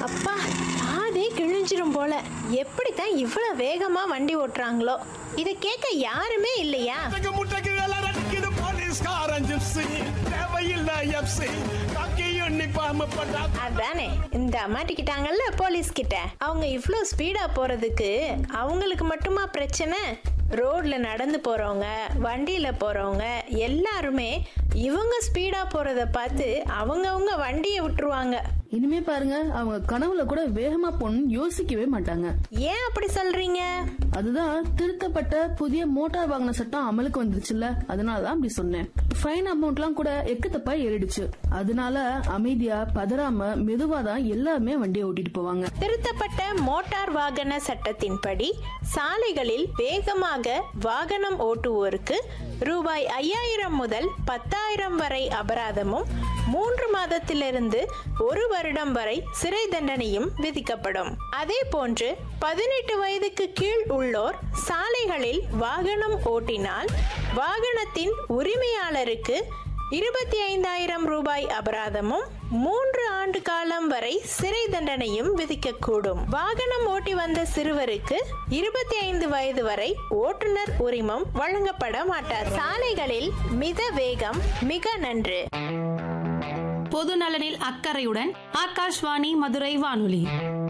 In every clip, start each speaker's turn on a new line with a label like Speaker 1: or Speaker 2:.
Speaker 1: அப்பா பாதே கிழிஞ்சிரும் போல எப்படித்தான் இவ்வளவு வேகமா வண்டி ஓட்டுறாங்களோ இதை கேட்க யாருமே இல்லையா
Speaker 2: முட்டைக்கு முட்டைக்கு எல்லாம் அடிக்குது போலீஸ்காரன் ஜிப்ஸி தேவையில்லை எப்சி கக்கியும் நிப்பாம பட்டா
Speaker 1: அதானே இந்த மாட்டிக்கிட்டாங்கல்ல போலீஸ் கிட்ட அவங்க இவ்வளோ ஸ்பீடா போறதுக்கு அவங்களுக்கு மட்டுமா பிரச்சனை ரோட்ல நடந்து போறவங்க வண்டியில போறவங்க எல்லாருமே இவங்க ஸ்பீடா போறத பார்த்து அவங்கவங்க வண்டியை விட்டுருவாங்க
Speaker 3: இனிமே பாருங்க அவங்க கனவுல கூட வேகமா போகணும்னு யோசிக்கவே மாட்டாங்க
Speaker 1: ஏன் அப்படி சொல்றீங்க
Speaker 3: அதுதான் திருத்தப்பட்ட புதிய மோட்டார் வாகன சட்டம் அமலுக்கு வந்துருச்சுல்ல அதனாலதான் அப்படி சொன்னேன் ஃபைன் அமௌண்ட்லாம் கூட எக்கத்தப்பா ஏறிடுச்சு அதனால அமைதியா பதறாம மெதுவா தான் எல்லாருமே வண்டியை ஓட்டிட்டு போவாங்க
Speaker 1: திருத்தப்பட்ட மோட்டார் வாகன சட்டத்தின்படி சாலைகளில் வேகமாக வாகனம் ஓட்டுவோருக்கு ரூபாய் ஐயாயிரம் முதல் பத்தாயிரம் வரை அபராதமும் மூன்று மாதத்திலிருந்து ஒரு வருடம் வரை சிறை தண்டனையும் விதிக்கப்படும் அதே போன்று பதினெட்டு வயதுக்கு கீழ் உள்ளோர் சாலைகளில் வாகனம் ஓட்டினால் வாகனத்தின் உரிமையாளருக்கு இருபத்தி ஐந்தாயிரம் ரூபாய் அபராதமும் மூன்று ஆண்டு காலம் வரை சிறை தண்டனையும் விதிக்கக்கூடும் வாகனம் ஓட்டி வந்த சிறுவருக்கு இருபத்தி ஐந்து வயது வரை ஓட்டுநர் உரிமம் வழங்கப்பட மாட்டார் சாலைகளில் மித வேகம் மிக நன்று
Speaker 4: பொது நலனில் அக்கறையுடன் ஆகாஷ்வாணி மதுரை வானொலி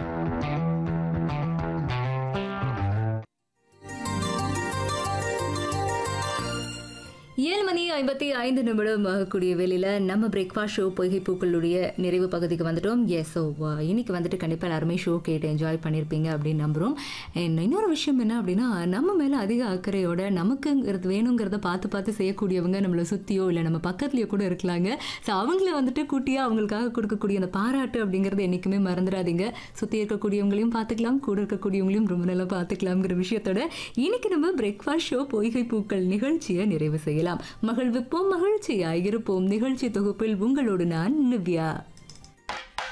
Speaker 5: ஏழு மணி ஐம்பத்தி ஐந்து நிமிடம் ஆகக்கூடிய வேலையில் நம்ம பிரேக்ஃபாஸ்ட் ஷோ பொய்கை பூக்களுடைய நிறைவு பகுதிக்கு வந்துட்டோம் எஸ் ஸோ இன்னைக்கு வந்துட்டு கண்டிப்பாக எல்லாருமே ஷோ கேட்டு என்ஜாய் பண்ணியிருப்பீங்க அப்படின்னு நம்புகிறோம் And இன்னொரு விஷயம் என்ன அப்படின்னா நம்ம மேலே அதிக அக்கறையோட நமக்குங்கிறது வேணுங்கிறத பார்த்து பார்த்து செய்யக்கூடியவங்க நம்மளை சுற்றியோ இல்லை நம்ம பக்கத்துலேயோ கூட இருக்கலாங்க ஸோ அவங்கள வந்துட்டு கூட்டியாக அவங்களுக்காக கொடுக்கக்கூடிய அந்த பாராட்டு அப்படிங்கிறது என்றைக்குமே மறந்துடாதீங்க சுற்றி இருக்கக்கூடியவங்களையும் பார்த்துக்கலாம் கூட இருக்கக்கூடியவங்களையும் ரொம்ப நல்லா பார்த்துக்கலாம்ங்கிற விஷயத்தோட இன்னைக்கு நம்ம பிரேக்ஃபாஸ்ட் ஷோ பொய்கை பூக்கள் நிகழ்ச்சியை நிறைவு செய்யலாம் மகிழ்விப்போம் மகிழ்ச்சியாய் இருப்போம் நிகழ்ச்சி தொகுப்பில் உங்களோடு நான் நிவ்யா